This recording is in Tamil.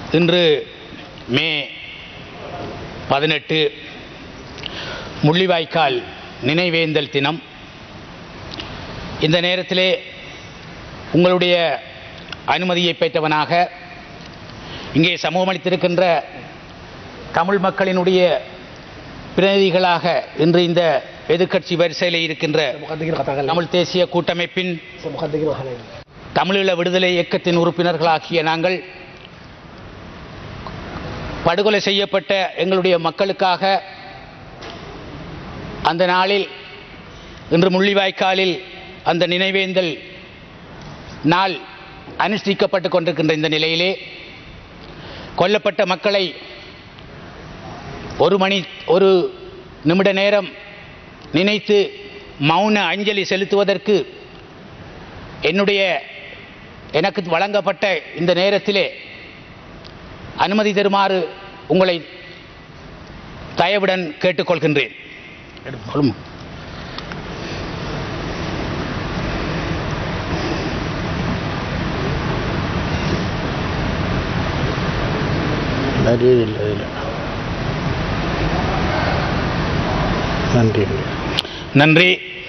இன்று மே பதினெட்டு முள்ளிவாய்க்கால் நினைவேந்தல் தினம் இந்த நேரத்திலே உங்களுடைய அனுமதியை பெற்றவனாக இங்கே சமூகமளித்திருக்கின்ற தமிழ் மக்களினுடைய பிரதிநிதிகளாக இன்று இந்த எதிர்க்கட்சி வரிசையில் இருக்கின்ற தமிழ் தேசிய கூட்டமைப்பின் தமிழீழ விடுதலை இயக்கத்தின் உறுப்பினர்களாகிய நாங்கள் படுகொலை செய்யப்பட்ட எங்களுடைய மக்களுக்காக அந்த நாளில் இன்று முள்ளிவாய்க்காலில் அந்த நினைவேந்தல் நாள் அனுஷ்டிக்கப்பட்டு கொண்டிருக்கின்ற இந்த நிலையிலே கொல்லப்பட்ட மக்களை ஒரு மணி ஒரு நிமிட நேரம் நினைத்து மௌன அஞ்சலி செலுத்துவதற்கு என்னுடைய எனக்கு வழங்கப்பட்ட இந்த நேரத்திலே அனுமதி தருமாறு உங்களை தயவுடன் கேட்டுக்கொள்கின்றேன் சொல்லுமா. நிறைய இல்லை இதில் நன்றி நன்றி